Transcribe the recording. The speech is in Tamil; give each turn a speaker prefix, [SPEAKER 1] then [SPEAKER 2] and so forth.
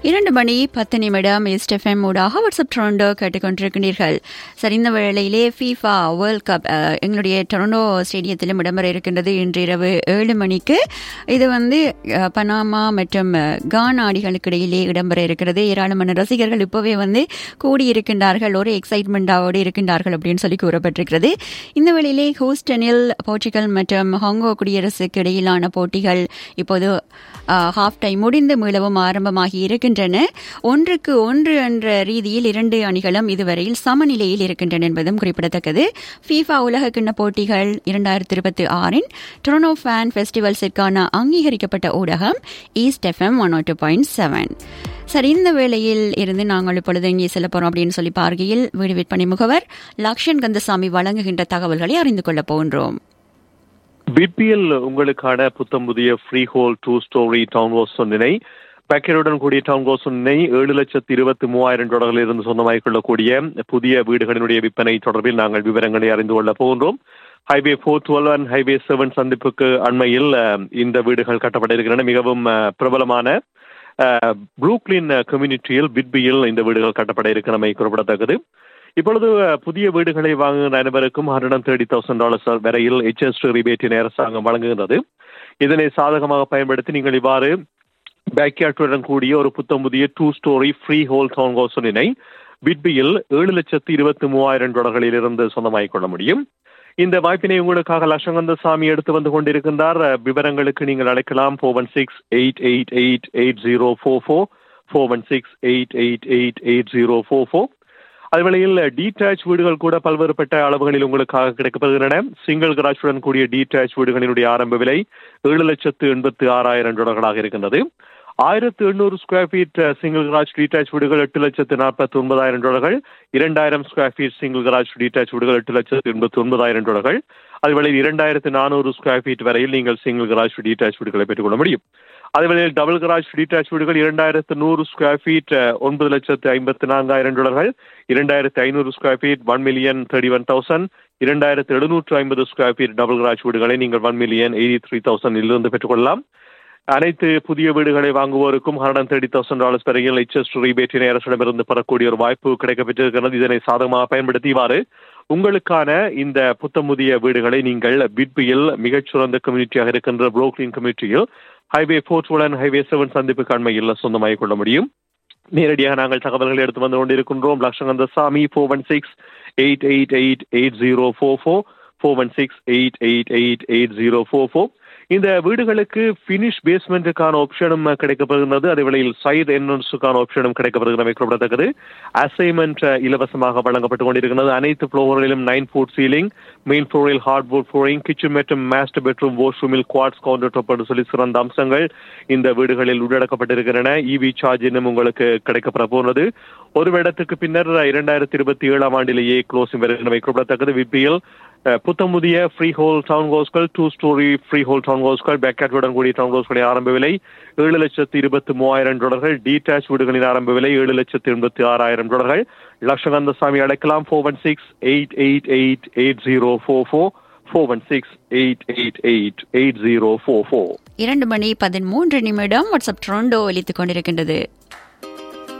[SPEAKER 1] இரண்டு மணி பத்து நிமிடம் எஸ்டெஃப்எம் ஊடாக வாட்ஸ்அப் ட்ரோண்டோ கேட்டுக்கொண்டிருக்கிறீர்கள் சரி இந்த வேளையிலே ஃபீஃபா வேர்ல்ட் கப் அஹ், எங்களுடைய டொரண்டோ ஸ்டேடியத்திலும் இடம்பெற இருக்கின்றது இன்று இரவு ஏழு மணிக்கு இது வந்து அஹ், பனாமா மற்றும் அஹ், கானா அணிகளுக்கு இடையிலே இடம்பெற இருக்கிறது ஏராளமான ரசிகர்கள் இப்போவே வந்து கூடியிருக்கின்றார்கள் ஒரு எக்ஸைட்மெண்டாவோடு இருக்கின்றார்கள் அப்படின்னு சொல்லி கூறப்பட்டிருக்கிறது இந்த வேளையிலே ஹூஸ்டனில் போர்ச்சுகல் மற்றும் ஹாங்கோ குடியரசுக்கு இடையிலான போட்டிகள் இப்போது ஹாஃப் டைம் முடிந்து மீளவும் ஆரம்பமாகி இருக்கின்றன ஒன்றுக்கு ஒன்று என்ற ரீதியில் இரண்டு அணிகளும் இதுவரையில் சமநிலையில் இருக்கின்றன என்பதும் குறிப்பிடத்தக்கது ஃபீஃபா உலக கிண்ண போட்டிகள் இரண்டாயிரத்தி இருபத்தி ஆறின் டொரனோ ஃபேன் ஃபெஸ்டிவல்ஸிற்கான அங்கீகரிக்கப்பட்ட ஊடகம் east FM one two point seven சரி இந்த வேளையில் இருந்து நாங்கள் இப்பொழுது இங்கே செல்ல போறோம் அப்படின்னு சொல்லி பார்க்கையில் வீடு விற்பனை முகவர் லக்ஷன் கந்தசாமி வழங்குகின்ற தகவல்களை அறிந்து கொள்ளப் போகின்றோம்
[SPEAKER 2] பிபிஎல் உங்களுக்கான புத்தம் புதிய freehold two storey town house ஒன்றினை பேக்கருடன் கூடிய டவுன் ஹவுஸ் ஒன்றினை ஏழு லட்சத்து இருபத்தி மூவாயிரம் டாலர்களில் இருந்து சொந்தமாகிக் கொள்ளக்கூடிய புதிய வீடுகளினுடைய விற்பனை தொடர்பில் நாங்கள் விவரங்களை அறிந்து கொள்ளப் போகின்றோம் highway four twelve and highway seven சந்திப்புக்கு அண்மையில் அஹ், இந்த வீடுகள் கட்டப்பட இருக்கின்றன மிகவும் அஹ், பிரபலமான ப்ரூக்லின் கம்யூனிட்டியில் பிட்பியில் இந்த வீடுகள் கட்டப்பட இருக்கிறமை குறிப்பிடத்தக்கது இப்பொழுது அஹ், புதிய வீடுகளை வாங்குகிற அனைவருக்கும் ஹண்ட்ரட் தேர்ட்டி தௌசண்ட் டாலர்ஸ் வரையில் ஹெச்எஸ் ரிபேட்டின் அரசாங்கம் வழங்குகின்றது இதனை சாதகமாக பயன்படுத்தி நீங்கள் இவ்வாறு பேக்யார்டுடன் கூடிய ஒரு புத்தம் புதிய two storey freehold town house ஒன்றினை பிட்பியில் ஏழு லட்சத்து இருபத்தி மூவாயிரம் டாலர்களில் இருந்து சொந்தமாகிக் கொள்ள முடியும் இந்த வாய்ப்பினை உங்களுக்காக லட்சங்கந்த சாமி எடுத்து வந்து கொண்டிருக்கின்றார் அஹ், விவரங்களுக்கு நீங்கள் அழைக்கலாம் four one six eight eight eight eight zero four four four one six eight eight eight eight zero four four அதுவேளையில் டீடாச் வீடுகள் கூட பல்வேறுபட்ட அளவுகளில் உங்களுக்காக கிடைக்கப்படுகின்றன சிங்கிள் கராஜுடன் கூடிய டீடாச் வீடுகளினுடைய ஆரம்ப விலை ஏழு லட்சத்து எண்பத்து ஆறாயிரம் டாலர்களாக இருக்கின்றது ஆயிரத்து எண்ணூறு square feet single garage detached வீடுகள் எட்டு லட்சத்து நாற்பத்தி ஒன்பதாயிரம் டாலர்கள் இரண்டாயிரம் square feet single garage detached வீடுகள் எட்டு லட்சத்து எண்பத்தி ஒன்பதாயிரம் டாலர்கள் அதுவேளை இரண்டாயிரத்து நானூறு ஸ்கொயர் ஃபீட் வரையில் நீங்கள் சிங்கிள் கராஜ் டீடாச் வீடுகளை பெற்றுக்கொள்ள முடியும் அதேவேளையில் டபுள் கராஜ் டீடாச் வீடுகள் இரண்டாயிரத்து நூறு ஸ்கொயர் ஃபீட் ஒன்பது லட்சத்து ஐம்பத்து நான்காயிரம் டாலர்கள் இரண்டாயிரத்து ஐநூறு square feet one million thirty one thousand இரண்டாயிரத்து எழுநூற்று ஐம்பது ஸ்கொயர் ஃபீட் டபுள் கராஜ் வீடுகளை நீங்கள் one million eighty three thousand இருந்து பெற்றுக்கொள்ளலாம் அனைத்து புதிய வீடுகளை வாங்குவோருக்கும் ஹண்ட்ரட் தேர்ட்டி தௌசண்ட் டாலர்ஸ் வரையில் ஹெச்எஸ் ரீபேட்டினை அரசிடமிருந்து பெறக்கூடிய ஒரு வாய்ப்பு கிடைக்கப்பெற்றிருக்கிறது இதனை சாதகமாக பயன்படுத்தி இவ்வாறு உங்களுக்கான இந்த புத்தமுதிய வீடுகளை நீங்கள் பிட்பியில் மிகச்சிறந்த கம்யூனிட்டியாக இருக்கின்ற புரோக்லின் கம்யூனிட்டியில் highway four and highway seven சந்திப்பு கண்மையில் சொந்தமாகிக் கொள்ள முடியும் நேரடியாக நாங்கள் தகவல்களை எடுத்து வந்து கொண்டிருக்கின்றோம் Latchakantha Samy four one six eight eight eight eight zero four four four one six eight eight eight eight zero four four இந்த வீடுகளுக்கு ஃபினிஷ் பேஸ்மெண்ட்டுக்கான ஆப்ஷனும் கிடைக்கப்படுகிறது அதே வேளையில் சைடு என்ட்ரன்ஸுக்கான ஆப்ஷனும் கிடைக்கப்படுகிறது குறிப்பிடத்தக்கது அசைன்மெண்ட் இலவசமாக வழங்கப்பட்டு கொண்டிருக்கிறது அனைத்து ஃப்ளோர்களிலும் நைன் ஃபுட் சீலிங் மெயின் ஃப்ளோரில் ஹார்ட்போர்ட் ஃப்ளோரிங் கிச்சன் மற்றும் மாஸ்டர் பெட்ரூம் வாஷ்ரூமில் குவாட்ஸ் கவுண்டர் டாப் என்று சொல்லி சிறந்த அம்சங்கள் இந்த வீடுகளில் உள்ளடக்கப்பட்டிருக்கின்றன இவி சார்ஜ் இன்னும் உங்களுக்கு கிடைக்கப்பட போகிறது ஒரு வருடத்துக்கு பின்னர் இரண்டாயிரத்தி இருபத்தி ஏழாம் ஆண்டிலேயே க்ளோசிங் வருகின்றமை குறிப்பிடத்தக்கது விபிஎல் புத்தமுதிய ஃப்ரீ ஹோல் டவுன் ஹவுஸ்கள் two storey freehold town ஹவுஸ்கள் பேக்கேட்டுடன் கூடிய டவுன் ஹவுஸ்களின் ஆரம்ப விலை ஏழு லட்சத்து இருபத்தி மூவாயிரம் டாலர்கள் டீடாச் வீடுகளின் ஆரம்ப விலை ஏழு லட்சத்து எண்பத்தி ஆறாயிரம் டாலர்கள் லட்சகந்த சாமி அழைக்கலாம் four one six eight eight eight eight zero four four four one six eight eight eight eight zero four four
[SPEAKER 1] இரண்டு மணி பதிமூன்று நிமிடம் வாட்ஸ்அப் ட்ரோண்டோ ஒலித்துக் கொண்டிருக்கின்றது